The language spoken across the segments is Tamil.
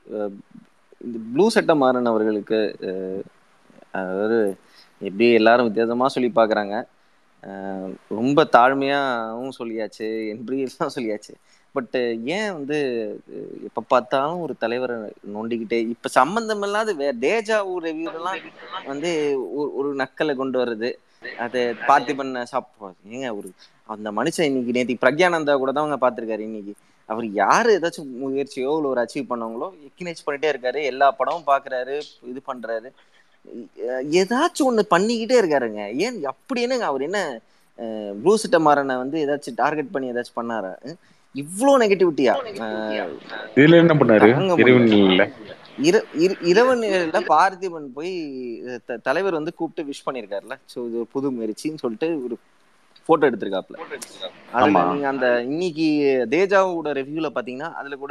அஹ், இந்த ப்ளூ சட்டை மாறன் அவர்களுக்கு அஹ், அதாவது எப்படி எல்லாரும் வித்தியாசமா சொல்லி பார்க்குறாங்க ரொம்ப தாழ்மையாகவும் சொல்லியாச்சு என்பிஎல்லாம் சொல்லியாச்சு பட் ஏன் வந்து அஹ், எப்ப பார்த்தாலும் ஒரு தலைவரை நோண்டிக்கிட்டே இப்ப சம்பந்தம் இல்லாத வே டேஜாவு ரிவ்யூலாம் வந்து ஒரு- ஒரு நக்கலை கொண்டு வருது அது பார்த்திபன் சாப்பிடுவார் ஏங்க ஒரு அந்த மனுஷன் இன்னைக்கு நேத்தி பிரக்யானந்தா கூட தான் அவங்க பார்த்திருக்காரு இன்னைக்கு அவர் யாரு ஏதாச்சும் முயற்சியோ இல்லை ஒரு அச்சீவ் பண்ணவங்களோ எக்கினேஜ் பண்ணிட்டே இருக்காரு எல்லா படமும் பாக்குறாரு இது பண்றாரு எ- ஏதாச்சும் ஒண்ணு பண்ணிக்கிட்டே இருக்காருங்க ஏன் அப்படி என்னங்க அவர் என்ன ப்ளூ சிட்ட மாறனை வந்து ஏதாச்சும் டார்கெட் பண்ணி ஏதாச்சும் பண்ணாரா அஹ் இவ்ளோ நெகட்டிவிட்டியா இதுல என்ன பண்ணாரு தாங்க முடியல இருவன்ல இர இர- இரவு நேரில் பார்த்திபன் போய் அஹ், த- தலைவர் வந்து கூப்பிட்டு விஷ் பண்ணியிருக்காருல்ல ஸோ இது ஒரு புது முயற்சின்னு சொல்லிட்டு ஒரு போட்டோ எடுத்திருக்காப்ல அதுல ஆமா நீங்க அந்த இன்னைக்கு தேஜாவோட ரிவ்யூல பாத்தீங்கன்னா அதுல கூட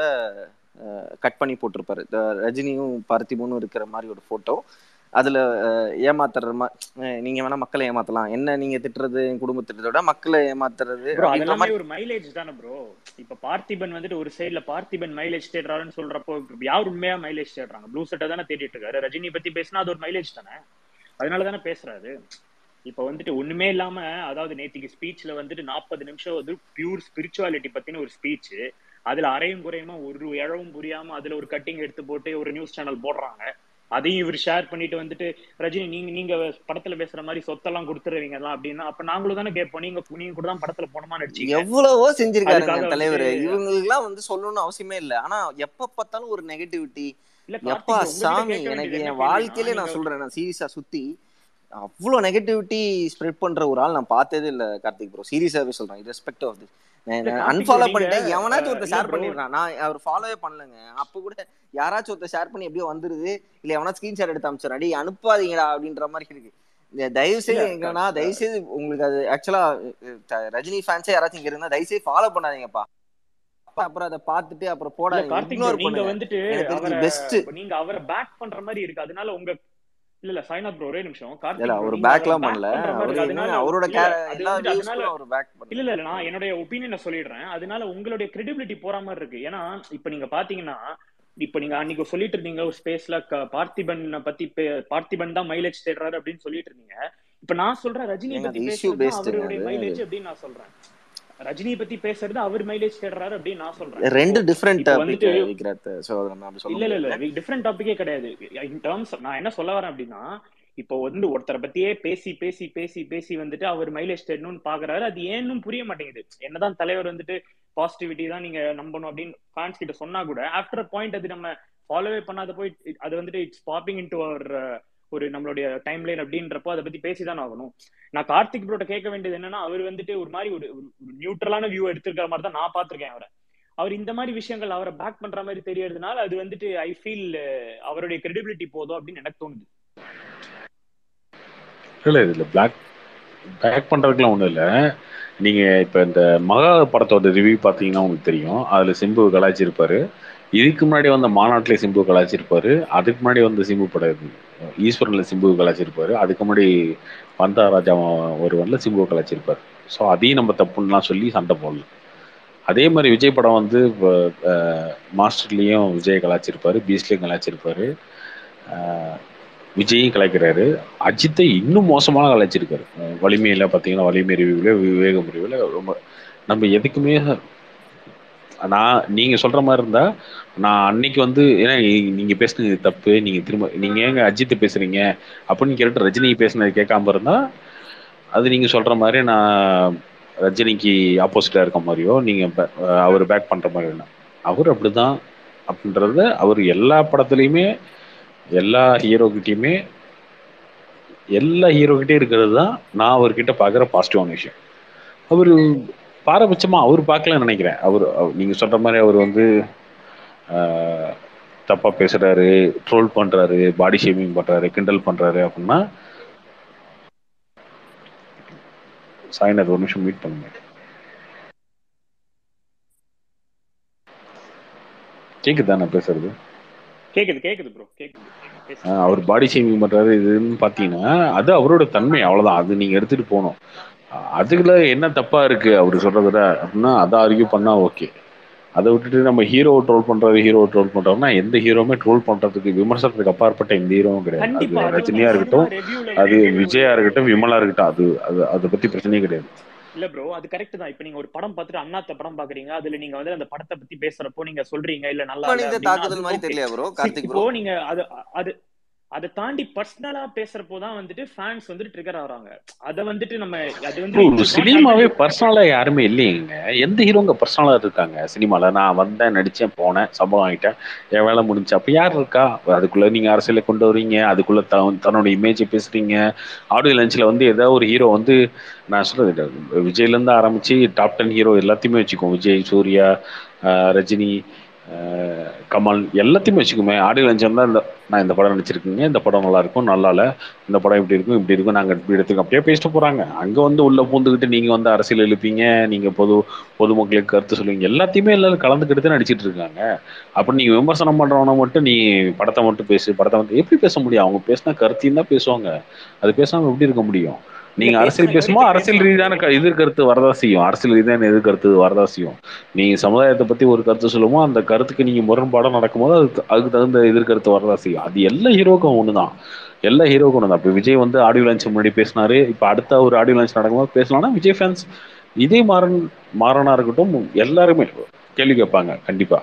கட் பண்ணி போட்டிருப்பாரு இந்த ரஜினியும் பார்த்திபனும் இருக்கிற மாதிரி ஒரு போட்டோ அதுல அஹ், ஏமாத்துற மா அஹ், நீங்க வேணா மக்களை ஏமாத்தலாம் என்ன நீங்க திட்டுறது என் குடும்பத்தை திட்டுறதை விட மக்களை ஏமாத்துறது ப்ரோ அப்படின்ற அதெல்லாமே மாதிரி ஒரு மைலேஜ் தானே ப்ரோ இப்ப பார்த்திபன் வந்துட்டு ஒரு சைடுல பார்த்திபன் மைலேஜ் தேடுறாருன்னு சொல்றப்போ யார் உண்மையா மைலேஜ் தேடுறாங்க ப்ளூ செட்டை தானே தேடிட்டு இருக்காரு ரஜினி பத்தி பேசினா அது ஒரு மைலேஜ் தானே அதனால தானே பேசுறாரு இப்ப வந்துட்டு ஒண்ணுமே இல்லாம அதாவது நேத்திக்கு ஸ்பீச்ல வந்துட்டு நாற்பது நிமிஷம் வந்து பியூர் ஸ்பிரிச்சுவாலிட்டி பத்தின ஒரு ஸ்பீச் அதுல அரையும் குறையுமா ஒரு இழவும் புரியாம அதுல ஒரு கட்டிங் எடுத்து போட்டு ஒரு நியூஸ் சேனல் போடுறாங்க அதையும் இவர் ஷேர் பண்ணிட்டு வந்துட்டு ரஜினி நீங்க நீங்க படத்துல பேசுற மாதிரி சொத்தெல்லாம் கொடுத்துருவீங்கலாம் அப்படின்னா அப்ப நாங்களும் தானே கேட்போம் நீங்க நீங்க கூட தான் படத்துல போனோமா நடிச்சீங்க எவ்வளவோ செஞ்சிருக்காருங்க அதுக்காக தலைவர் வந்துட்டு இவங்களுக்குலாம் வந்து சொல்லணும்னு அவசியமே இல்லை ஆனா எப்ப பார்த்தாலும் ஒரு நெகட்டிவிட்டி இல்ல எப்பா கார்த்திக் உங்ககிட்ட சாமி கேட்க எனக்கு வேண்டியது என்ன என் கேள்வினா வாழ்க்கையிலே நான் நீங்க சொல்றேன் நான் சீரியஸா சுத்தி அவ்வளோ நெகட்டிவிட்டி ஸ்ப்ரெட் பண்ற ஒரு ஆள் நான் பார்த்ததே இல்ல கார்த்திக் ப்ரோ சீரியஸாவே சொல்றேன் ரெஸ்பெக்ட் ஆஃப் திஸ் இல்ல கார்த்திக் ப்ரோ அன்ஃபாலோ நீங்க பண்ணிட்டேன் எவனாச்சும் அஹ், ஒருத்தர் இல்ல ஷேர் ப்ரோ பண்ணிடுறான் நான் அவர் ஃபாலோவே பண்ணலங்க அப்போ கூட யாராச்சும் ஒருத்தர் ஷேர் பண்ணி எப்படியோ வந்துருது இல்ல எவனா ஸ்கிரீன்ஷாட் எடுத்து அமைச்சிடறேன் அடி அனுப்பாதீங்கடா அப்படின்ற மாதிரி இருக்கு இந்த தயவு இல்ல செய்து க- எங்கன்னா தயவு செய்து உங்களுக்கு அது ஆக்சுவலா ரஜினி ஃபேன்ஸே யாராச்சும் இங்க இருந்தா தயவு செய்து ஃபாலோ பண்ணாதீங்கப்பா அப்புறம் அதை பார்த்துட்டு அப்புறம் இல்ல போடாதீங்க கார்த்திக் ப்ரோ இக்னோர் நீங்க பண்ணுங்க வந்துட்டு எனக்கு அவரை தெரிஞ்சு பெஸ்ட் நீங்க அவரை பேக் பண்ற மாதிரி இருக்கு அதனால உங்க இல்ல இல்ல சாய்நாத் ப்ரோ ஒரே நிமிஷம் இல்ல கார்த்திக் ப்ரோ அவர் நீங்க அவரை பேக்லாம் பேக் பண்ணல பண்ற மாதிரி அவரு இருக்கு என்னங்க அதனால அவரோட இல்ல கே அது எல்லா வந்துட்டு அதனால வியூஸ்க்கும் அவர் பேக் இல்ல பண்ணல இல்ல நான் என்னுடைய ஒப்பீனியனை சொல்லிடுறேன் அதனால உங்களுடைய கிரெடிபிலிட்டி போற மாதிரி இருக்கு ஏன்னா இப்ப நீங்க பாத்தீங்கன்னா இப்ப நீங்க அன்னைக்கு சொல்லிட்டு இருந்தீங்க ஒரு ஸ்பேஸ்ல பார்த்திபன் பத்தி பே- பார்த்திபன் தான் மைலேஜ் தேடுறாரு அப்படின்னு சொல்லிட்டு இருந்தீங்க இப்ப நான் சொல்றேன் ரஜினியை ஏங்க பத்தி அது இஷ்யூ பேசுறது தான் பேஸ்டுங்க அவருடைய அது மைலேஜ் அப்படின்னு நான் சொல்றேன் ரஜினியை பத்தி பேசுறது அவர் மைலேஜ் தேடுறாரு அப்படின்னு நான் சொல்றேன் இப்போ ரெண்டு டிஃப்ரெண்ட் இப்போ டாபிக் வந்துட்டு விக்ராத் ஸோ நம்ம அப்படி சொல்ல இல்ல இல்ல இல்ல முடியாது டிஃப்ரெண்ட் டாபிக்கே கிடையாது இன் டேர்ம்ஸ் நான் என்ன சொல்ல வரேன் அப்படின்னா இப்போ வந்து ஒருத்தரை பத்தியே பேசி பேசி பேசி பேசி வந்துட்டு அவர் மைலேஜ் தேடணும்னு பாக்குறாரு அது ஏன்னும் புரிய மாட்டேங்குது என்னதான் தலைவர் வந்துட்டு பாசிட்டிவிட்டி தான் நீங்க நம்பணும் அப்படின்னு ஃபேன்ஸ் கிட்ட சொன்னா கூட ஆஃப்டர் பாயிண்ட் அது நம்ம ஃபாலோவே பண்ணாத போய் it- அது வந்துட்டு இட்ஸ் பாப்பிங் இன்டு அவர் ஒரு நம்மளுடைய டைம் லைன் அப்படின்றப்போ அதை பத்தி பேசிதான் ஆகணும் நான் கார்த்திக் ப்ரோட்ட கேட்க வேண்டியது என்னன்னா அவர் வந்துட்டு ஒரு மாதிரி ஒரு நியூட்ரலான வியூ எடுத்திருக்கிற மாதிரி தான் நான் பாத்திருக்கேன் அவரை அவர் இந்த மாதிரி விஷயங்கள் அவரை பேக் பண்ற மாதிரி தெரியறதுனால அது வந்துட்டு ஐ ஃபீல் அவருடைய கிரெடிபிலிட்டி போதும் அப்படின்னு எனக்கு தோணுது இல்ல இதுல பிளாக் பேக் பண்றதுக்குலாம் ஒண்ணும் இல்ல நீங்க இப்ப இந்த மகா படத்தோட ரிவ்யூ பாத்தீங்கன்னா உங்களுக்கு தெரியும் அதுல சிம்பு கலாய்ச்சிருப்பாரு இதுக்கு முன்னாடி வந்த மாநாட்டிலே சிம்பு கலாய்ச்சிருப்பாரு அதுக்கு முன்னாடி வந்த சிம்பு படம் ஈஸ்வரன்ல சிம்பு கலாய்ச்சிருப்பாரு அதுக்கு முன்னாடி வந்தா ராஜா ஒருவன்ல சிம்பு கலாய்ச்சிருப்பாரு ஸோ அதையும் நம்ம தப்புன்னுலாம் சொல்லி சண்டை போடலாம் அதே மாதிரி விஜய் படம் வந்து இப்போ, அஹ், மாஸ்டர்லயும் விஜய் கலாய்ச்சிருப்பாரு பீஸ்லயும் கலாய்ச்சிருப்பாரு அஹ், விஜயும் கலாய்க்கிறாரு அஜித்தை இன்னும் மோசமான கலாய்ச்சிருக்காரு அஹ், வலிமையில பாத்தீங்கன்னா வலிமை ரிவ்யூல விவேகம் ரிவ்யூல ரொம்ப நம்ம எதுக்குமே நான் நீங்க சொல்ற மாதிரி இருந்தா நான் அன்னைக்கு வந்து ஏன்னா நீ- நீங்க பேசுனது தப்பு நீங்க திரும்ப நீங்க ஏங்க அஜித் பேசுறீங்க அப்படின்னு கேட்டு ரஜினி பேசுனது கேட்காம இருந்தா அது நீங்க சொல்ற மாதிரி நான் ரஜினிக்கு ஆப்போசிட்டா இருக்க மாதிரியோ நீங்க ப- அஹ் அவர் பேக் பண்ற மாதிரி இல்லை. அவர் அப்படிதான் அப்படின்றத அவர் எல்லா படத்துலயுமே எல்லா ஹீரோகிட்டயுமே எல்லா ஹீரோகிட்டயும் இருக்கிறது தான் நான் அவர்கிட்ட பார்க்குற பாசிட்டிவான விஷயம் அவர் பாரபட்சமா அவர் பார்க்கலன்னு நினைக்கிறேன் அவர் அவர்- நீங்க சொல்ற மாதிரி அவர் வந்து ஆஹ், தப்பா பேசுறாரு ட்ரோல் பண்றாரு பாடி ஷேமிங் பண்றாரு கிண்டல் பண்றாரு அப்படின்னா சாய்நாத் ஒரு நிமிஷம் மீட் பண்ணுங்க கேக்குதா நான் பேசுறது கேக்குது கேக்குது ப்ரோ கேக்குது பேசுங்க ஆஹ் அவர் பாடி ஷேமிங் பண்றாரு இதுன்னு பாத்தீங்கன்னா அது அவரோட தன்மை அவ்வளவுதான் அது நீங்க எடுத்துட்டு போகணும் அஹ் அதுல என்ன தப்பா இருக்கு அவரு சொல்றதுல அப்படின்னா அதை ஆர்கியூ பண்ணா ஓகே அதை விட்டுட்டு நம்ம ஹீரோவை ட்ரோல் பண்றது ஹீரோவை ட்ரோல் பண்றோம்னா எந்த ஹீரோவுமே ட்ரோல் பண்றதுக்கு விமர்சனத்துக்கு அப்பாற்பட்ட எந்த ஹீரோவும் கிடையாது கண்டிப்பா அது அது வந்து ரஜினியா இருக்கட்டும் ரெவியூல அது விஜயா இருக்கட்டும் விமலா இருக்கட்டும் அது அது அதை பத்தி பிரச்சனையே கிடையாது இல்ல ப்ரோ அது கரெக்ட் தான் இப்ப நீங்க ஒரு படம் பார்த்துட்டு அண்ணாத்த படம் பாக்குறீங்க அதுல நீங்க வந்து அந்த படத்தை பத்தி பேசுறப்போ நீங்க சொல்றீங்க இல்ல நல்லா இல்ல மனித அப்படின்னா அது தாக்குதல் மாதிரி okay. தெரியலையா ப்ரோ கார்த்திக் இப்போ ப்ரோ நீங்க அது அது அதை தாண்டி பர்சனலா பேசுறப்போ தான் வந்துட்டு ஃபேன்ஸ் வந்துட்டு ட்ரிகர் ஆகுறாங்க அத வந்துட்டு நம்ம அது வந்து ப்ரோ சினிமாவே பர்சனலா யாருமே இல்லையேங்க எந்த ஹீரோங்க பர்சனலா இருக்காங்க சினிமால நான் வந்தேன் நடிச்சேன் போனேன் சம்பவம் ஆகிட்டேன் என் வேலை முடிஞ்சு அப்ப யார் இருக்கா அதுக்குள்ள நீங்க அரசியலை கொண்டு வரீங்க அதுக்குள்ள த தன்னோட இமேஜை பேசுறீங்க ஆடியோ லஞ்சில் வந்து ஏதாவது ஒரு ஹீரோ வந்து நான் சொல்றது இல்ல, விஜய்ல இருந்து ஆரம்பிச்சு டாப் டென் ஹீரோ எல்லாத்தையுமே வச்சுக்கோம் விஜய் சூர்யா ஆஹ் ரஜினி ஆஹ் கமல் எல்லாத்தையுமே வச்சுக்கோமே ஆடியோ லஞ்சம் தான் இந்த நான் இந்த படம் நடிச்சிருக்கீங்க இந்த படம் நல்லா இருக்கும் நல்லா இல்ல இந்த படம் இப்படி இருக்கும் இப்படி இருக்கும் நாங்க இப்படி எடுத்துக்கோம் அப்படியே பேசிட்டு போறாங்க அங்க வந்து உள்ள பூந்துக்கிட்டு நீங்க வந்து அரசியல் எழுப்பீங்க நீங்க பொது பொதுமக்களுக்கு கருத்து சொல்லுவீங்க எல்லாத்தையுமே எல்லாரும் கலந்துக்கிட்டு தான் நடிச்சிட்டு இருக்காங்க அப்ப நீங்க விமர்சனம் பண்றவன மட்டும் நீ படத்தை மட்டும் பேசு படத்தை வந்து எப்படி பேச முடியும் அவங்க பேசினா கருத்தையும் தான் பேசுவாங்க அது பேசாம எப்படி இருக்க முடியும் நீங்க இல்ல, அரசியல் பேசுனா பேசுமோ எதிர்த்து அரசியல் பேசலாம். ரீதியான க- எதிர்கருத்து வரதா செய்யும் அரசியல் ரீதியான எதிர்கருத்து வரதா செய்யும் நீங்க சமுதாயத்தை பத்தி ஒரு கருத்து சொல்லுமோ அந்த கருத்துக்கு நீங்க முரண்பாடம் நடக்கும்போது அதுக்கு அதுக்கு தகுந்த எதிர்கருத்து வரதா செய்யும் அது எல்லா ஹீரோக்கும் ஒண்ணுதான் எல்லா ஹீரோக்கும் ஒண்ணுதான் இப்ப விஜய் வந்து ஆடியோ லான்ச் முன்னாடி பேசினாரு இப்ப அடுத்த ஒரு ஆடியோ லான்ச் நடக்கும்போது பேசலாம்னா விஜய் ஃபேன்ஸ் இதே மாறன் மாறனா இருக்கட்டும் எல்லாருமே கேள்வி கேட்பாங்க கண்டிப்பா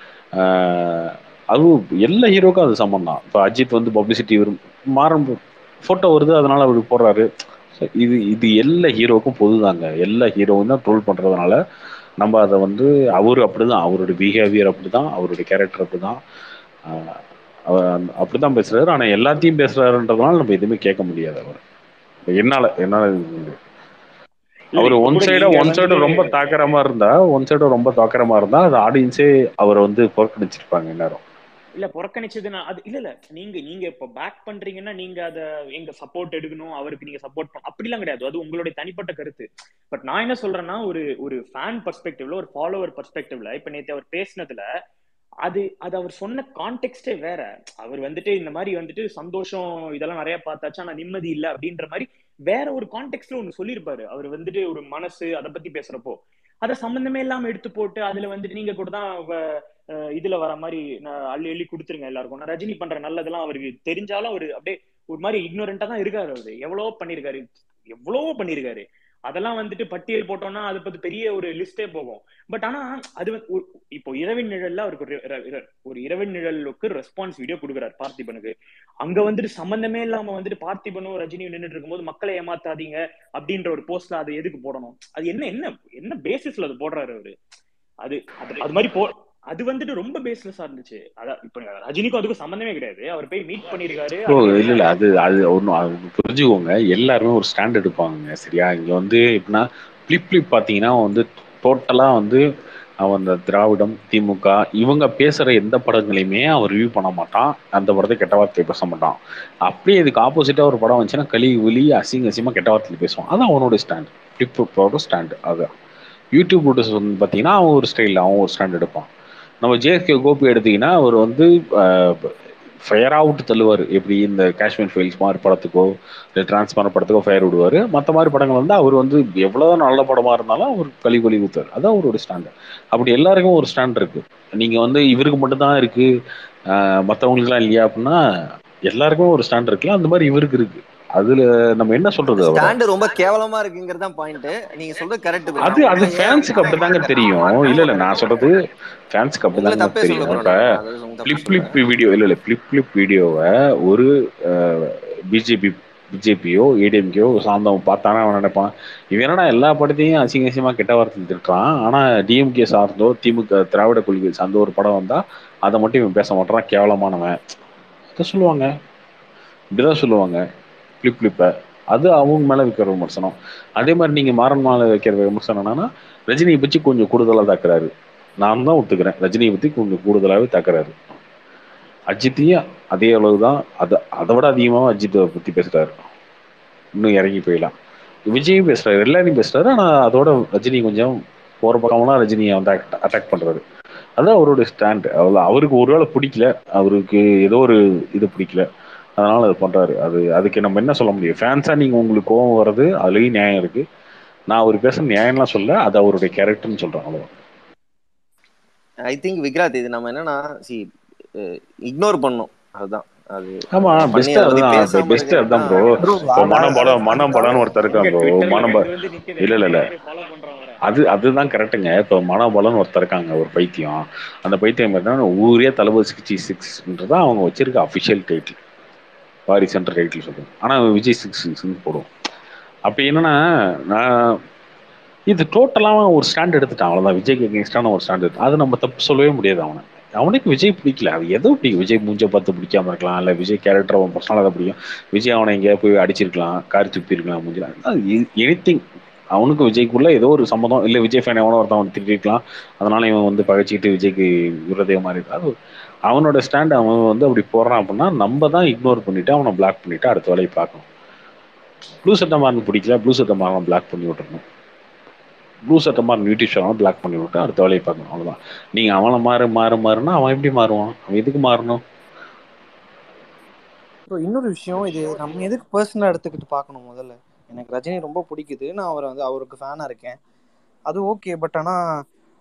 ஆஹ் அதுவும் எல்லா ஹீரோக்கும் அது சமம் தான் இப்போ அஜித் வந்து பப்ளிசிட்டி வரும் மாறன் ஃபோட்டோ வருது அதனால அவர் போடுறாரு So இது இது எல்லா ஹீரோக்கும் பொதுதாங்க எல்லா ஹீரோவும் தான் ட்ரோல் பண்றதுனால நம்ம அதை வந்து அவரு அப்படிதான் அவருடைய பிஹேவியர் அப்படிதான் அவருடைய கேரக்டர் அப்படிதான் ஆஹ் அவர் அந்த- அப்படிதான் பேசுறாரு ஆனா எல்லாத்தையும் பேசுறாருன்றதுனால நம்ம எதுவுமே கேட்க முடியாது அவர் என்னால என்னால இது முடியாது. இல்ல, அவர் இப்ப ஒன் கூட சைடா நீங்க ஒன் சைடு வந்து- ரொம்ப தாக்கரமா இருந்தா ஒன் சைடு ரொம்ப தாக்கரமா இருந்தா அது ஆடியன்ஸே அவரை வந்து புறக்கணிச்சிருப்பாங்க எல்லாரும் இல்ல புறக்கணிச்சதுன்னா அது இல்ல இல்ல நீங்க நீங்க இப்ப பேக் பண்றீங்கன்னா நீங்க அத எங்க சப்போர்ட் எடுக்கணும் அவருக்கு நீங்க சப்போர்ட் பண்ண அப்படிலாம் கிடையாது அது உங்களுடைய தனிப்பட்ட கருத்து பட் நான் என்ன சொல்றேன்னா ஒரு ஒரு ஃபேன் பர்ஸ்பெக்டிவ்ல ஒரு ஃபாலோவர் பர்ஸ்பெக்டிவ்ல இப்ப நேத்து அவர் பேசினதுல அது அது அவர் சொன்ன கான்டெக்ட்டே வேற அவர் வந்துட்டு இந்த மாதிரி வந்துட்டு சந்தோஷம் இதெல்லாம் நிறைய பார்த்தாச்சு ஆனா நிம்மதி இல்ல அப்படின்ற மாதிரி வேற ஒரு கான்டெக்ட்ல ஒண்ணு சொல்லியிருப்பாரு அவர் வந்துட்டு ஒரு மனசு அதை பத்தி பேசுறப்போ அத சம்பந்தமே இல்லாம எடுத்து போட்டு அதுல வந்துட்டு நீங்க கூட தான் வ- அஹ் இதுல வர மாதிரி நான் அள்ளி அள்ளி கொடுத்துருங்க எல்லாருக்கும் நான் ரஜினி பண்ற நல்லதெல்லாம் அவருக்கு தெரிஞ்சாலும் அவரு அப்படியே ஒரு மாதிரி இக்னோரண்டா தான் இருக்காரு அவரு எவ்வளவோ பண்ணிருக்காரு எவ்வளவோ பண்ணிருக்காரு அதெல்லாம் வந்துட்டு பட்டியல் போட்டோம்னா அது பத்தி பெரிய ஒரு லிஸ்டே போகும் பட் ஆனா அது வந்து ஒரு- இப்போ இரவின் நிழல்ல அவருக்கு ஒரு இர- இர- ஒரு இரவின் நிழலுக்கு ரெஸ்பான்ஸ் வீடியோ கொடுக்குறாரு பார்த்திபனுக்கு அங்க வந்துட்டு சம்பந்தமே இல்லாம வந்துட்டு பார்த்திபனும் ரஜினியும் நின்னுட்டு இருக்கும்போது மக்களை ஏமாத்தாதீங்க அப்படின்ற ஒரு போஸ்ட்ல அது எதுக்கு போடணும் அது என்ன என்ன என்ன பேசிஸ்ல அது போடுறாரு அவரு அது அது அது மாதிரி போ அது வந்துட்டு ரொம்ப பேஸ்லெஸ்ஸா இருந்துச்சு அதான் இப்ப ரஜினிக்கும் அதுக்கும் சம்பந்தமே கிடையாது அவர் போய் மீட் பண்ணிருக்காரு ஓ இல்ல இல்ல அது அது ஒன்றும் புரிஞ்சுக்கோங்க எல்லாருமே ஒரு ஸ்டாண்ட் எடுப்பாங்க சரியா இங்க வந்து எப்படின்னா பிளிப் பிளிப் பார்த்தீங்கன்னா வந்து டோட்டலா வந்து அவன் அந்த திராவிடம் திமுக இவங்க பேசுற எந்த படங்களையுமே அவன் ரிவ்யூ பண்ண மாட்டான் அந்த படத்தை கெட்ட வார்த்தை பேச மாட்டான் அப்படியே இதுக்கு ஆப்போசிட்டா ஒரு படம் வந்துச்சுன்னா களி ஒலி அசிங்க அசிங்கமா கெட்ட வார்த்தையில் பேசுவான் அதான் அவனோட ஸ்டாண்ட் பிளிப் பிளிப்போட ஸ்டாண்ட் அதுதான் யூடியூப் ப்ரொடியூசர் வந்து பார்த்தீங்கன்னா அவன் ஒரு ஸ்டைலில் அவன் ஒரு ஸ்டாண்ட் எடுப்பான் நம்ம ஜேஎஸ்கே கோபி எடுத்தீங்கன்னா அவர் வந்து ஃபயர் அவுட் தள்ளுவார் எப்படி இந்த காஷ்மீர் ஃபைல்ஸ் மாதிரி படத்துக்கோ இல்லை டிரான்ஸ்பாரன் படத்துக்கோ ஃபயர் விடுவார் மற்ற மாதிரி படங்கள் வந்து அவர் வந்து எவ்வளோதான் நல்ல படமாக இருந்தாலும் அவர் கழி கொலி ஊத்துவார் அதான் அவரோட ஸ்டாண்டு அப்படி எல்லாருக்கும் ஒரு ஸ்டாண்ட் இருக்கு நீங்கள் வந்து இவருக்கு மட்டும்தான் இருக்கு மற்றவங்களுக்குலாம் இல்லையா அப்படின்னா எல்லாருக்குமே ஒரு ஸ்டாண்ட் இருக்குல்ல அந்த மாதிரி இவருக்கு இருக்கு அதுல நம்ம என்ன சொல்றது அவரை ஸ்டாண்ட் ரொம்ப கேவலமா இருக்குங்கிறது தான் பாயிண்ட் நீங்க சொல்றது கரெக்ட் அது அது ஃபேன்ஸுக்கு அப்படிதாங்க தெரியும் இல்ல இல்ல நான் சொல்றது ஃபேன்ஸுக்கு உங்களை அப்படிதாங்க தப்பே சொல்ல தெரியும் bro இப்ப நான். அது உங்க தப்பு பிளிப் சொல்லல. பிளிப் வீடியோ இல்ல இல்ல பிளிப் பிளிப் வீடியோவை ஒரு பிஜேபி பிஜேபியோ ஏடிஎம்கேயோ சார்ந்தவன் பார்த்தானா அவன் நினைப்பான் இவன் என்னடா எல்லா படத்தையும் அசிங்க அசிங்கமா கெட்ட வார்த்தை திட்டுறான் ஆனா டிஎம்கே சார்ந்தோ திமுக திராவிட கொள்கை சார்ந்த ஒரு படம் வந்தா அதை மட்டும் இவன் பேச மாட்டான் கேவலமானவன் அதை சொல்லுவாங்க இப்படிதான் சொல்லுவாங்க பிளிப் பிளிப்பை அது அவங்க மேல வைக்கிற விமர்சனம் அதே மாதிரி நீங்க மாறன் மேல வைக்கிற விமர்சனம் என்னன்னா ரஜினியை பற்றி கொஞ்சம் கூடுதலா தாக்குறாரு நான் தான் ஒத்துக்கிறேன் ரஜினியை பத்தி கொஞ்சம் கூடுதலாவே தாக்குறாரு அஜித்தையும் அதே அளவுதான் அதை அதை விட அதிகமாக அஜித்தை பத்தி பேசுறாரு இன்னும் இறங்கி போயிடலாம் விஜயும் பேசுறாரு எல்லாரையும் பேசுறாரு ஆனா அதோட ரஜினி கொஞ்சம் போற பக்கம்லாம் ரஜினியை வந்து அட்டாக் பண்றாரு அதான் அவரோட ஸ்டாண்ட் அவ்வளோ அவருக்கு ஒருவேளை பிடிக்கல அவருக்கு ஏதோ ஒரு இது பிடிக்கல அதனால அது பண்றாரு அது அதுக்கு நம்ம என்ன சொல்ல முடியும் ஃபேன்ஸா நீங்க உங்களுக்கு கோவம் வர்றது அதுலயும் நியாயம் இருக்கு நான் அவர் பேசுற நியாயம்லாம் சொல்ல அது அவருடைய கேரக்டர்னு சொல்றேன் அவ்வளோ ஐ திங்க் விக்ராத் இது நம்ம என்னன்னா சி இக்னோர் பண்ணோம் அதுதான் அது ஆமா பண்ணி பெஸ்ட் அதை பத்தி அதுதான் பேசாம பெஸ்ட் அதுதான் ப்ரோ ப்ரோ இப்போ மனம் படம் மனம் படம்னு ஒருத்தர் இருக்கான் இங்க ப்ரோ ட்விட்டர்ல மனம் ரெண்டு வந்து நிக்குது இல்ல இல்ல இல்ல ஃபாலோ பண்றோம் அவரை அது அதுதான் கரெக்டுங்க இப்போ மனோபலம்னு ஒருத்தர் இருக்காங்க ஒரு பைத்தியம் அந்த பைத்தியம் பார்த்தீங்கன்னா ஊரே தளபதி சிக்ஸ்டி சிக்ஸ்ன்றது அவங்க வச்சிருக்க அஃபிஷியல் டைட்டில் வாரி சென்டர் டைட்டில் சொல்லுவோம் ஆனால் விஜய் சிக்ஸ் சிக்ஸ்னு போடுவோம் அப்போ என்னன்னா நான் இது டோட்டலாக ஒரு ஸ்டாண்ட் எடுத்துட்டான் அவ்வளோதான் விஜய்க்கு எகென்ஸ்டான ஒரு ஸ்டாண்ட் எடுத்து அது நம்ம தப்பு சொல்லவே முடியாது அவனை அவனுக்கு விஜய் பிடிக்கல அது எதோ பிடிக்கும் விஜய் மூஞ்ச பார்த்து பிடிக்காம இருக்கலாம் இல்லை விஜய் கேரக்டர் அவன் பர்சனலாக பிடிக்கும் விஜய் அவனை எங்கேயா போய் அடிச்சிருக்கலாம் காரி துப்பிருக்கலாம் மூஞ்சிலாம் எனி திங் அவனுக்கு விஜய்க்குள்ள ஏதோ ஒரு சம்மதம் இல்லை விஜய் ஃபேன் எவனோ ஒருத்தன் அவன் திட்டிருக்கலாம் அதனால இவன் வந்து பகைச்சிக்கிட்டு விஜய்க்கு விரோதே மாதிரி இருக்கு அது அவனோட ஸ்டாண்ட் அவன் வந்து அப்படி போடுறான் அப்படின்னா நம்ம தான் இக்னோர் பண்ணிட்டு அவனை பிளாக் பண்ணிட்டு அடுத்த வேலையை பார்க்கணும் ப்ளூ சட்டை மாறன் பிடிக்கல ப்ளூ சட்டை மாறன் பிளாக் பண்ணி விட்டுறணும் ப்ளூ சட்டை மாறன் யூடியூப் சேனல் பிளாக் பண்ணி விட்டு அடுத்த வேலையை பார்க்கணும் அவ்வளோதான் நீங்கள் அவனை மாறு மாறு மாறுனா அவன் எப்படி மாறுவான் அவன் எதுக்கு மாறணும் ப்ரோ இன்னொரு விஷயம் இது நம்ம எதுக்கு பர்சனலாக எடுத்துக்கிட்டு பார்க்கணும் முதல்ல எனக்கு ரஜினி ரொம்ப பிடிக்குது நான் அவரை வந்து அவருக்கு ஃபேனாக இருக்கேன் அது ஓகே பட் ஆனால்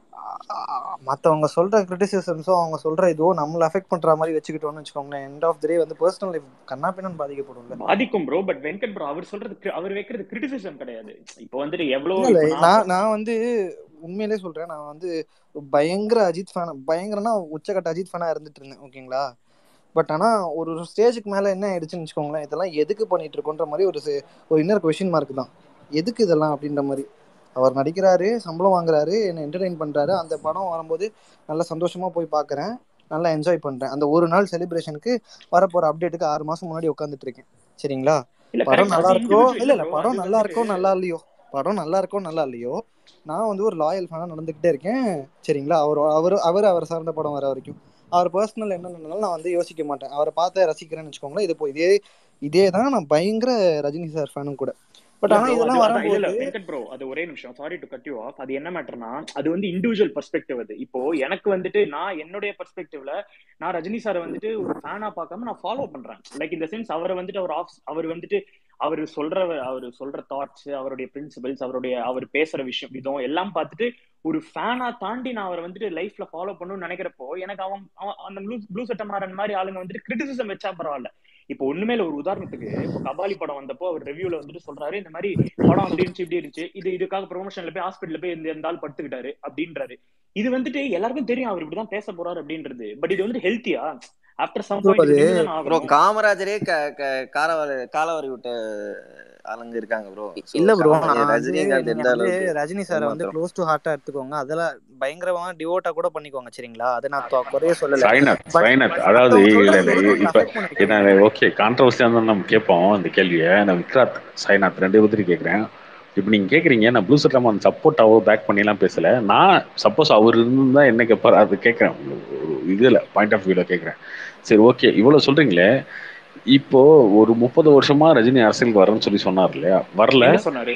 மற்றவங்க சொல்கிற கிரிட்டிசிசம்ஸும் அவங்க சொல்கிற இதுவோ நம்மளை அஃபெக்ட் பண்ணுற மாதிரி வச்சுக்கிட்டோம்னு வச்சுக்கோங்களேன் எண்ட் ஆஃப் த டே வந்து பர்சனல் லைஃப் கண்ணா பின்னான்னு பாதிக்கப்படும்ல பாதிக்கும் ப்ரோ பட் வெங்கட் ப்ரோ அவர் சொல்றது cri- அவர் வைக்கிறது கிரிட்டிசிசம் கிடையாது இப்போ வந்துட்டு எவ்வளவு இல்ல இப்ப இல்ல நான் நான் நான் வந்து உண்மையிலே சொல்றேன் நான் வந்து பயங்கர அஜித் ஃபேன் பயங்கரனா உச்சக்கட்ட அஜித் ஃபேனா இருந்துட்டு இருந்தேன் ஓகேங்களா பட் ஆனா ஒரு ஒரு ஸ்டேஜுக்கு மேல என்ன ஆயிடுச்சுன்னு வச்சுக்கோங்களேன் இதெல்லாம் எதுக்கு பண்ணிட்டு இருக்கோன்ற மாதிரி ஒரு se- ஒரு இன்னொரு கொஸ்டின் மார்க் தான் எதுக்கு இதெல்லாம் அப்படின்ற மாதிரி அவர் நடிக்கிறாரு சம்பளம் வாங்குறாரு என்னை என்டர்டைன் பண்றாரு அந்த படம் வரும்போது நல்ல சந்தோஷமா போய் பார்க்கறேன் நல்லா என்ஜாய் பண்றேன் அந்த ஒரு நாள் செலிப்ரேஷனுக்கு வரப்போற அப்டேட்டுக்கு ஆறு மாசம் முன்னாடி உட்காந்துட்டு இருக்கேன் சரிங்களா இல்ல படம் கரெக்ட் நல்லா அது இருக்கோ இண்டிவிஜுவல் இல்ல இல்ல இல்ல ப்ரோ படம் அது நல்லா வந்துட்டு இருக்கோ நல்லா இல்லையோ படம் நல்லா இருக்கோ நல்லா இல்லையோ நான் வந்து ஒரு லாயல் ஃபேனா நடந்துகிட்டே இருக்கேன் சரிங்களா அவர் அவர் அவர் அவர் சார்ந்த படம் வர வரைக்கும் அவர் பர்சனல் என்ன நடந்தாலும் நான் வந்து யோசிக்க மாட்டேன் அவரை பார்த்து ரசிக்கிறேன்னு வச்சுக்கோங்களேன் இது இப்போ இதே இதே தான் நான் பயங்கர ரஜினி சார் ஃபேனும் கூட பட் இல்ல ஆனா ப்ரோ அது இதெல்லாம் அதான் இல்ல இல்ல வரும்போது வெங்கட் ப்ரோ அது ஒரே நிமிஷம் sorry to cut you off அது என்ன மேட்டர்னா அது வந்து இண்டிவிஜுவல் பெர்ஸ்பெக்டிவ் அது இப்போ எனக்கு வந்துட்டு நான் என்னுடைய பெர்ஸ்பெக்டிவ்ல நான் ரஜினி சாரை வந்துட்டு ஒரு ஃபேனா பார்க்காம நான் ஃபாலோ பண்றேன் லைக் இந்த சென்ஸ் அவரை வந்துட்டு அவர் ஆஃப் அவர் வந்துட்டு அவர் சொல்ற அவர் சொல்ற தாட்ஸ் அவருடைய பிரின்சிபல்ஸ் அவருடைய அவர் பேசுற விஷயம் விதம் எல்லாம் பார்த்துட்டு ஒரு ஃபேனா தாண்டி நான் அவரை வந்துட்டு லைஃப்ல ஃபாலோ பண்ணணும்னு நினைக்கிறப்போ எனக்கு அவன் அவன் அந்த ப்ளூ ப்ளூ சட்டமாறன் மாதிரி ஆளுங்க வந்துட்டு கிரிட்டிசிசம் வச்சா பரவாயில்ல இப்போ ஒண்ணுமே இல்ல ஒரு உதாரணத்துக்கு இப்போ கபாலி படம் வந்தப்போ அவர் ரிவ்யூல வந்துட்டு சொல்றாரு இந்த மாதிரி படம் அப்படி இருந்துச்சு இப்படி இருந்துச்சு இது இதுக்காக ப்ரொமோஷன்ல போய் ஹாஸ்பிட்டல்ல போய் இந்த இந்த ஆள் படுத்துக்கிட்டாரு அப்படின்றாரு இது வந்துட்டு எல்லாருக்கும் தெரியும் அவர் இப்படிதான் பேச போறாரு அப்படின்றது பட் இது வந்து ஹெல்த்தியா ஆஃப்டர் சம் ப்ரோ பாயிண்ட் அது இது நின்னுதானே ப்ரோ ஆகணும் காமராஜரே க க- காலவாரி காலவாரி விட்ட ஆளுங்க இருக்காங்க ப்ரோ ஸோ இல்ல ப்ரோ காம நான் வந்து ரஜினிகாந்த் நீங்க எந்த வந்து அளவுக்கு ரஜினி சாரை வந்து ஏமாத்துறோம் க்ளோஸ் டு ஹார்ட்டா எடுத்துக்கோங்க அதெல்லாம் பயங்கரமா டிவோட்டா கூட பண்ணிக்கோங்க சரிங்களா அதை நான் தொ- குறைய சொல்லல சாய்நாத் பட் சாய்நாத் அதாவது மத்தவங்க இல்ல சொல்றது இல்ல எதுக்கு உங்களை இப்ப அஃபெக்ட் பண்ண வைக்குது என்ன ஓகே கான்ட்ரவர்சியா இருந்தா நம்ம கேட்போம் இந்த கேள்வியை நான் விக்ராத் சாய்நாத் ரெண்டு பேர்த்தையும் கேட்கிறேன் இப்போ நீங்க கேக்குறீங்க நான் ப்ளூ சட் ரமான் சப்போர்ட்டாவோ பேக் பண்ணிலாம் பேசல நான் சப்போஸ் அவர் இருந்தா என்ன கேட்பார் அது கேட்கறேன் ஒரு இதுல பாயிண்ட் ஆஃப் வியூல கேட்கறேன் சரி ஓகே இவ்வளவு சொல்றீங்களே இப்போ ஒரு முப்பது வருஷமா ரஜினி அரசியலுக்கு வரேன்னு சொல்லி சொன்னார் இல்லையா வரல என்ன சொன்னாரு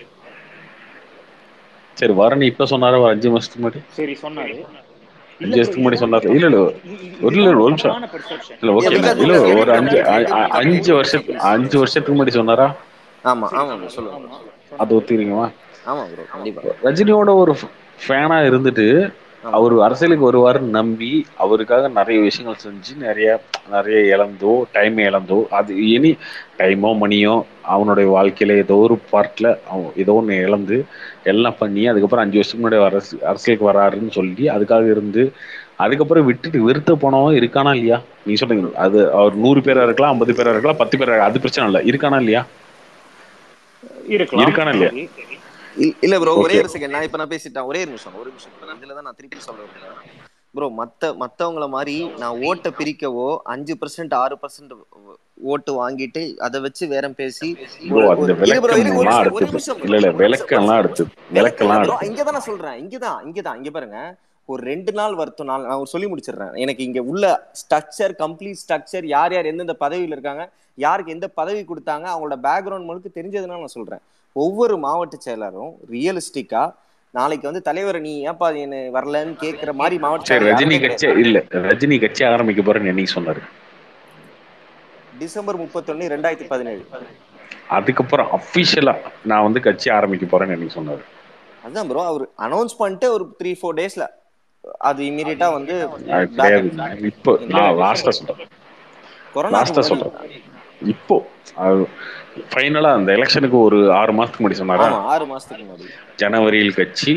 சரி வரேன்னு இப்ப சொன்னாரு ஒரு அஞ்சு மாசத்துக்கு முன்னாடி சரி சொன்னாரு இல்ல அஞ்சு ப்ரோ வருஷத்துக்கு முன்னாடி இதுதான் சொன்னார் இல்ல இல்ல இது- இது- ஒரு இல்ல இதுதான் ஒரு நிமிஷம் தப்பான பெர்செப்ஷன் இல்ல ஏ ஓகே இல்ல விக்ராத் இல்ல விக்ராத் ஒரு எனக்கு அஞ்சு விக்ராத் அ- எனக்கு அ- எனக்கு அஞ்சு ஒரு வருஷத்து நிமிஷம் ப்ளீஸ் அஞ்சு வருஷத்துக்கு முன்னாடி சொன்னாரா ஆமா சரி ஆமா ப்ரோ சொல்லுங்க ஆமா ப்ரோ அது சொன்னாரு ஒத்துக்கிறீங்களா ஆமா ப்ரோ கண்டிப்பா ரஜினியோட ஒரு ஃபேனா இருந்துட்டு ஆமா அவர் அரசியலுக்கு வருவாருன்னு நம்பி அவருக்காக நிறைய விஷயங்கள் செஞ்சு நிறைய நிறைய இழந்தோ டைம் இழந்தோ அது எனி டைமோ மணியோ அவனுடைய வாழ்க்கையில ஏதோ ஒரு பார்ட்ல அவன் ஏதோ ஒன்று இழந்து எல்லாம் பண்ணி அதுக்கப்புறம் அஞ்சு வருஷத்துக்கு முன்னாடி அரசு அரசியலுக்கு வராருன்னு சொல்லி அதுக்காக இருந்து அதுக்கப்புறம் விட்டுட்டு வெறுத்து போனவன் இருக்கானா இல்லையா நீ சொல்றீங்க அது அவர் நூறு பேரா இருக்கலாம் ஐம்பது பேரா இருக்கலாம் பத்து பேரா இருக்கலாம் அது பிரச்சனை இல்லை இருக்கானா இல்லையா இருக்கலாம் இருக்கானா இல்லையா சரி இல்- இல்ல ப்ரோ ஒரே ஓகே ஒரு செகண்ட் நான் இப்ப நான் பேசிட்டேன் ஒரே ஒரு நிமிஷம் ஒரு நிமிஷம் இப்ப இதுல தான் நான் திருப்பி சொல்ல வரேன் ப்ரோ மத்த மத்தவங்கள மாதிரி நான் ஓட்டை பிரிக்கவோ அஞ்சு பர்சன்ட் ஆறு பர்சன்ட் ஓட்டு வாங்கிட்டு அதை வச்சு வேற பேசி ப்ரோ ஒரு அந்த ஒரு இரு ப்ரோ இரு ஒரு விளக்கம்லாம் நிமிஷம் ஒரு அடுத்தது நிமிஷம் இல்ல ப்ரோ இல்ல ஒரு நிமிஷம் ஒரு விளக்கம்லாம் நிமிஷம் அடுத்தது விளக்கம் இல்ல விளக்கம்லாம் ப்ரோ அடுத்தது இங்கதான் நான் சொல்றேன் இங்கதான் இங்கதான் இங்க பாருங்க ஒரு ரெண்டு நாள் வருத்தம் நாள் நான் ஒரு சொல்லி முடிச்சிடுறேன் எனக்கு இங்க உள்ள ஸ்ட்ரக்சர் கம்ப்ளீட் ஸ்ட்ரக்சர் யார் யார் எந்தெந்த பதவியில் இருக்காங்க யாருக்கு எந்த பதவி கொடுத்தாங்க அவங்களோட பேக்ரவுண்ட் முழுக்க தெரிஞ்சதுனால நான் சொல்றேன் ஒவ்வொரு மாவட்ட செயலரும் ரியலிஸ்டிக்கா நாளைக்கு வந்து தலைவர் நீ ஏப்பா என்ன வரலன்னு கேட்கிற மாதிரி மாவட்ட சரி செயலர் ரஜினி யாருமே கட்சி கிடையாது இல்ல ரஜினி கட்சி ஆரம்பிக்க போறேன்னு என்னைக்கு சொன்னாரு டிசம்பர் முப்பத்தொன்னு ரெண்டாயிரத்தி பதினேழு அதுக்கப்புறம் அபிஷியலா நான் வந்து கட்சி ஆரம்பிக்க போறேன்னு என்னைக்கு சொன்னாரு அதுதான் ப்ரோ அவர் அனௌன்ஸ் பண்ணிட்டு ஒரு த்ரீ ஃபோர் டேஸ்ல அது இமீடியட்டா வந்து அது பேக் கிடையாதுங்க இப்போ நான் லாஸ்டா சொல்றேன் கொரோனா லாஸ்டா சொல்றேன் இப்போ ஃபைனலா அந்த எலெக்ஷனுக்கு ஒரு ஆறு மாசத்துக்கு முன்னாடி சொன்னாரா ஆமா ஆறு மாசத்துக்கு முன்னாடி ஜனவரியில் கட்சி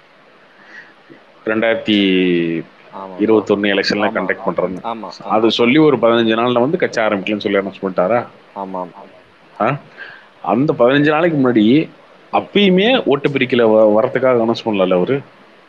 ரெண்டாயிரத்தி ஆமா இருபத்தொன்னு எலெக்ஷன்ல ஆமா. கண்டக்ட் பண்றோம்னு ஆமா அது சொல்லி ஒரு பதினஞ்சு நாள்ல வந்து கட்சி ஆரம்பிக்கலன்னு சொல்லி அனௌன்ஸ் பண்ணிட்டாரா ஆமா ஆ? அந்த பதினஞ்சு நாளைக்கு முன்னாடி அப்பயுமே ஓட்டு பிரிக்கல வ- வரதுக்காக அனௌன்ஸ் பண்ணல அவரு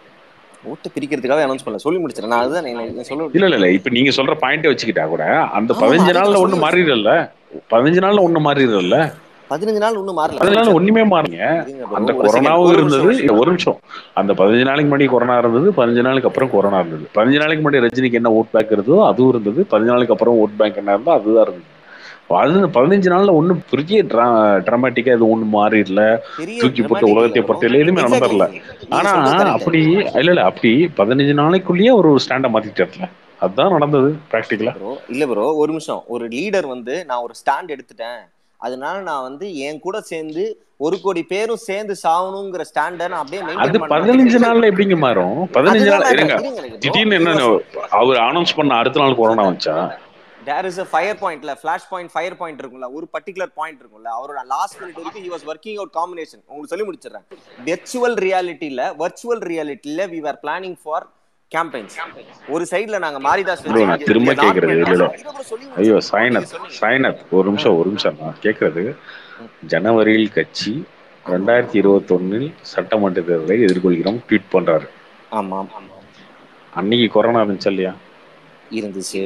ஓட்டு பிரிக்கிறதுக்காக அனௌன்ஸ் பண்ணல சொல்லி முடிச்சிட்டேன் நான் அதுதான் நீ- நீ சொல்ல இல்ல இல்ல இல்ல இப்ப நீங்க சொல்ற பாயிண்ட வச்சுக்கிட்டா கூட அந்த ஆமா, பதினஞ்சு அதுக்கு நாள்ல சொல்லி ஒண்ணு மாறிடல பதினஞ்சு நாள்ல ஒண்ணு மாறிடல பதினஞ்சு நாள் இன்னும் மாறல பதினஞ்சு நாள் ஒண்ணுமே மாறுங்க இருங்க bro, அந்த ஒரு second, கொரோனாவும் ஒரு இருந்தது நிமிஷம், இல்ல ஒரு நிமிஷம் அந்த பதினஞ்சு நாளைக்கு முன்னாடி கொரோனா இருந்தது பதினஞ்சு நாளுக்கு அப்புறம் கொரோனா இருந்தது பதினஞ்சு நாளைக்கு முன்னாடி ரஜினிக்கு என்ன ஓட் பேங்க் இருந்ததோ அதுவும் இருந்தது பதினஞ்சு நாளுக்கு அப்புறம் ஓட் பேங்க் என்ன இருந்தோ அதுதான் இருந்தது அது பதினஞ்சு நாள்ல ஒண்ணும் பெரிய டிராமாட்டிக்கா இது ஒண்ணும் மாறிடல பெரிய தூக்கி போட்டு dramatic உலகத்தை இல்ல bro. பொறுத்தவரை எதுவுமே Exactly. நடந்துடல நீங்க ஆனா சொல்றது correct. அப்படி இல்ல இல்ல அப்படி பதினஞ்சு நாளைக்குள்ளேயே ஒரு ஸ்டாண்ட மாத்திட்டார்ல அதுதான் நடந்தது பிராக்டிக்கலா ப்ரோ இல்ல ப்ரோ ஒரு நிமிஷம் ஒரு லீடர் வந்து நான் ஒரு ஸ்டாண்ட் எடுத்துட்டேன் அதனால நான் வந்து என் கூட சேர்ந்து ஒரு கோடி பேரும் சேர்ந்து சாகணுங்கிற ஸ்டாண்ட நான் அப்படியே அது மெயின்டைன் பதினஞ்சு நாள்ல எப்படிங்க மாறும் பதினஞ்சு நாள் இருங்க திடீர்னு என்ன அவர் அனௌன்ஸ் பண்ண அடுத்த நாள் கொரோனா வந்துச்சா தேர் இஸ் a ஃபயர் பாயிண்ட்ல ஃபிளாஷ் பாயிண்ட் ஃபயர் பாயிண்ட் இருக்கும்ல ஒரு பர்டிகுலர் பாயிண்ட் இருக்கும்ல அவரோட லாஸ்ட் மினிட் வரைக்கும் he was working out combination உங்களுக்கு சொல்லி முடிச்சிடுறேன் virtual ரியாலிட்டில virtual ரியாலிட்டில we were planning for campaigns ஒரு சைடுல நாங்க மாரிதாஸ் bro, நான் திரும்ப கேக்குறது, இல்ல, இல்ல. ஐயோ சாய்நாத் சொன்னீங்க சாய்நாத் ஒரு நிமிஷம் ஒரு நிமிஷம் நான் கேக்குறது ஜனவரியில் கட்சி ரெண்டாயிரத்தி இருபத்தி ஒன்னில் சட்டமன்ற தேர்தலை எதிர்கொள்கிறோம் ட்வீட் பண்றாரு ஆமா அன்னைக்கு கொரோனா இருந்துச்சா இல்லையா இருந்துச்சு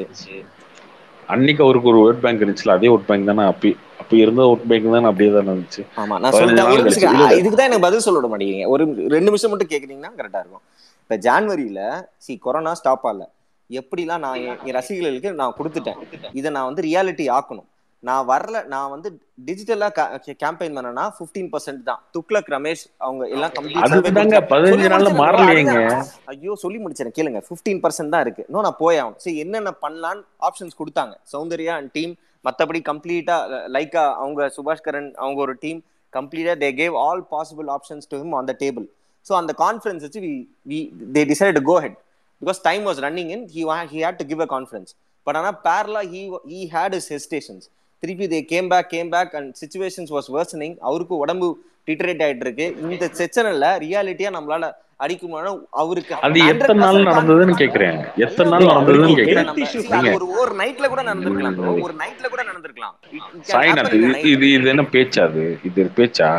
அன்னைக்கு அவருக்கு ஒரு ஓட் பேங்க் இருந்துச்சுல அதே ஓட் பேங்க் தானே அப்பி அப்ப இருந்த ஓட் பேங்க் தானே அப்படியே தானே இருந்துச்சு ஆமா நான் பதினஞ்சு சொல்லிட்டேன் ஒரு நாள் நிமிஷம் கழிச்சு. இல்ல, இல்ல. இதுக்கு தான் எனக்கு பதில் சொல்ல விட மாட்டேங்கிறீங்க ஒரு ரெண்டு நிமிஷம் மட்டும் கேக்குறீங்கன்னா கரெக்டா இருக்கும் இப்ப ஜான்வரியில சி கொரோனா ஸ்டாப் ஆகல எப்படிலாம் நான் என் என் ரசிகர்களுக்கு நான் கொடுத்துட்டேன் இதை நான் வந்து ரியாலிட்டி ஆக்கணும் நான் வரல நான் வந்து டிஜிட்டலா கேம்பெயின் பண்ணனா 15% பர்சன்ட் தான் துக்ளக் ரமேஷ் அவங்க எல்லாம் complete survey அதுதாங்க கொடுத்தாங்க. பதினஞ்சு சொல்லி நாள்ல முடிச்சிடுறேன் bro, மாறலையேங்க அதுதான். ஐயோ சொல்லி முடிச்சிடறேன் கேளுங்க 15% பர்சன்ட் தான் இருக்கு இன்னும் நான் போய் ஆகணும் சரி என்னென்ன பண்ணலான்னு ஆப்ஷன்ஸ் கொடுத்தாங்க சௌந்தர்யா அண்ட் டீம் மத்தபடி கம்ப்ளீட்டா லைக்கா அவங்க சுபாஷ்கரன் அவங்க ஒரு team completely they gave all possible options to him on the table so அந்த கான்ஃபரன்ஸ் வச்சு we we they decide to go head because time was running in he he had to give a conference but ஆனால் பேரலா he he had is hesitations திருப்பி they came back came back and situations was worsening அவருக்கு உடம்பு டிட்டரேட் ஆயிட்டு இருக்கு இந்த செச்சனில் ரியாலிட்டியா நம்மளால அடிக்குமான அவருக்கு அது எத்தனை நாள் நடந்ததுன்னு கேக்குறேன் எத்தனை நாள் நடந்ததுன்னு கேக்குறேன் நம்ம- see, அது நீங்க ஒரு ஒரு நைட்ல கூட நடந்திருக்கலாம் bro. ஒரு நைட்ல கூட நடந்திருக்கலாம் It- it can Sainath happen in இது a night. இது இது என்ன பேச்சா அது இது பேச்சா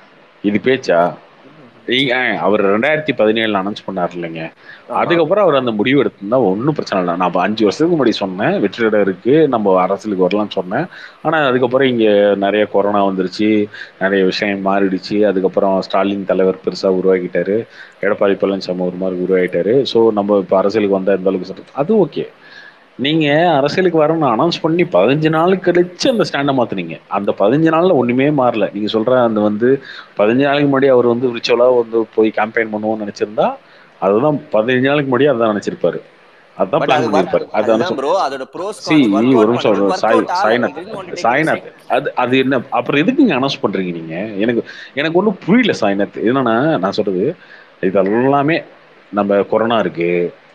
இது பேச்சா நீங்க அவர் ரெண்டாயிரத்தி பதினேழுல அனௌன்ஸ் பண்ணார் இல்லைங்க ஆமா. அதுக்கப்புறம் அவர் அந்த முடிவு எடுத்திருந்தா ஒன்றும் பிரச்சனை இல்லை நான் இப்ப அஞ்சு வருஷத்துக்கு முன்னாடி சொன்னேன் வெற்றிட இருக்கு நம்ம அரசியலுக்கு வரலாம்னு சொன்னேன் ஆனா அதுக்கப்புறம் இங்க நிறைய கொரோனா வந்துருச்சு நிறைய விஷயம் மாறிடுச்சு அதுக்கப்புறம் ஸ்டாலின் தலைவர் பெருசா உருவாக்கிட்டாரு எடப்பாடி பழனிசாமி ஒரு மாதிரி உருவாகிட்டாரு ஸோ நம்ம இப்போ அரசியலுக்கு வந்தா எந்த அளவுக்கு சட்டம் அது ஓகே நீங்க அரசியலுக்கு வரணும்னு அனௌன்ஸ் பண்ணி பதினஞ்சு நாள் கழிச்சு அந்த ஸ்டாண்டை மாத்துனீங்க அந்த பதினஞ்சு நாள்ல ஒண்ணுமே மாறல நீங்க சொல்ற அந்த வந்து பதினஞ்சு நாளைக்கு முன்னாடி அவர் வந்து விர்ச்சுவலா வந்து போய் கேம்பெயின் பண்ணுவோம்னு நினைச்சிருந்தா அதுதான் பதினஞ்சு நாளைக்கு முன்னாடி அதான் நினைச்சிருப்பாரு அதான் But பிளான் அது work- பண்ணிருப்பாரு அதான் அதுதான் bro, அதோட pros சி cons work out ஒரு நிமிஷம் பண்ணணும். ஒரு Work சாய் out ஆகல. Sainath He didn't want to take a Sainath risk. அது அது என்ன அப்புறம் எதுக்கு நீங்க அனௌன்ஸ் பண்றீங்க நீங்க எனக்கு எனக்கு ஒன்றும் புரியல சாய்நாத் என்னன்னா நான் சொல்றது இதெல்லாமே நம்ம கொரோனா இருக்கு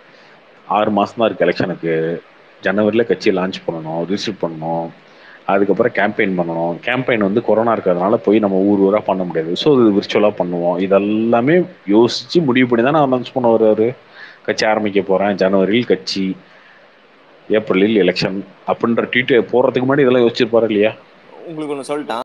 ஆறு மாசம் தான் இருக்கு எலெக்ஷனுக்கு ஜனவரியில கட்சியை லான்ச் பண்ணணும் ரிஜிஸ்டர் பண்ணணும் அதுக்கப்புறம் கேம்பெயின் பண்ணணும் கேம்பெயின் வந்து கொரோனா இருக்கிறதுனால போய் நம்ம ஊர் ஊரா பண்ண முடியாது ஸோ இது விர்ச்சுவலா பண்ணுவோம் இதெல்லாமே யோசிச்சு முடிவு பண்ணி தான் நான் அனௌன்ஸ் பண்ண வர்றாரு கட்சி ஆரம்பிக்க போறேன் ஜனவரியில் கட்சி ஏப்ரலில் எலெக்ஷன் அப்படின்ற ட்வீட் போடுறதுக்கு முன்னாடி இதெல்லாம் யோசிச்சிருப்பாரு இல்லையா உங்களுக்கு ஒண்ணு சொல்லிட்டான்